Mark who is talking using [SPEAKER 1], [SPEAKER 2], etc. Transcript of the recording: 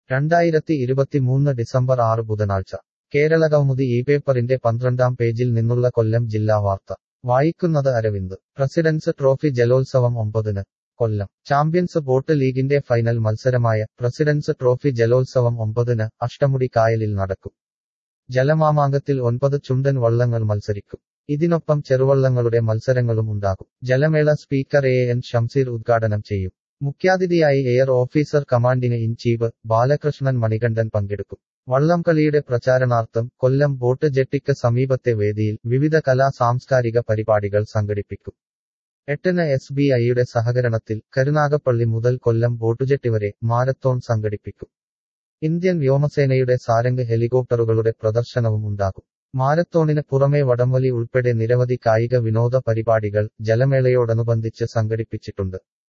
[SPEAKER 1] രണ്ടായിരത്തി ഇരുപത്തിമൂന്ന് ഡിസംബർ ആറ് ബുധനാഴ്ച കേരള കൗമുദി ഈ പേപ്പറിന്റെ പന്ത്രണ്ടാം പേജിൽ നിന്നുള്ള കൊല്ലം ജില്ലാ വാർത്ത വായിക്കുന്നത് അരവിന്ദ് പ്രസിഡൻസ് ട്രോഫി ജലോത്സവം ഒമ്പതിന് കൊല്ലം ചാമ്പ്യൻസ് ബോട്ട് ലീഗിന്റെ ഫൈനൽ മത്സരമായ പ്രസിഡൻസ് ട്രോഫി ജലോത്സവം ഒമ്പതിന് അഷ്ടമുടി കായലിൽ നടക്കും ജലമാമാങ്കത്തിൽ ഒൻപത് ചുണ്ടൻ വള്ളങ്ങൾ മത്സരിക്കും ഇതിനൊപ്പം ചെറുവള്ളങ്ങളുടെ മത്സരങ്ങളും ഉണ്ടാകും ജലമേള സ്പീക്കർ എ എൻ ഷംസീർ ഉദ്ഘാടനം ചെയ്യും മുഖ്യാതിഥിയായി air officer commanding in chief Balakrishnan Manikandan പങ്കെടുക്കും വള്ളംകളിയുടെ പ്രചാരണാർത്ഥം കൊല്ലം ബോട്ട് ജെട്ടിക്ക് സമീപത്തെ വേദിയിൽ വിവിധ കലാ സാംസ്കാരിക പരിപാടികൾ സംഘടിപ്പിക്കും എട്ടിന് എസ് ബി ഐയുടെ സഹകരണത്തിൽ കരുനാഗപ്പള്ളി മുതൽ കൊല്ലം ബോട്ടുജെട്ടി വരെ മാരത്തോൺ സംഘടിപ്പിക്കും ഇന്ത്യൻ വ്യോമസേനയുടെ സാരംഗ് ഹെലികോപ്റ്ററുകളുടെ പ്രദർശനവും ഉണ്ടാകും മാരത്തോണിന് പുറമെ വടംവലി ഉൾപ്പെടെ നിരവധി കായിക വിനോദ പരിപാടികൾ ജലമേളയോടനുബന്ധിച്ച് സംഘടിപ്പിച്ചിട്ടുണ്ട്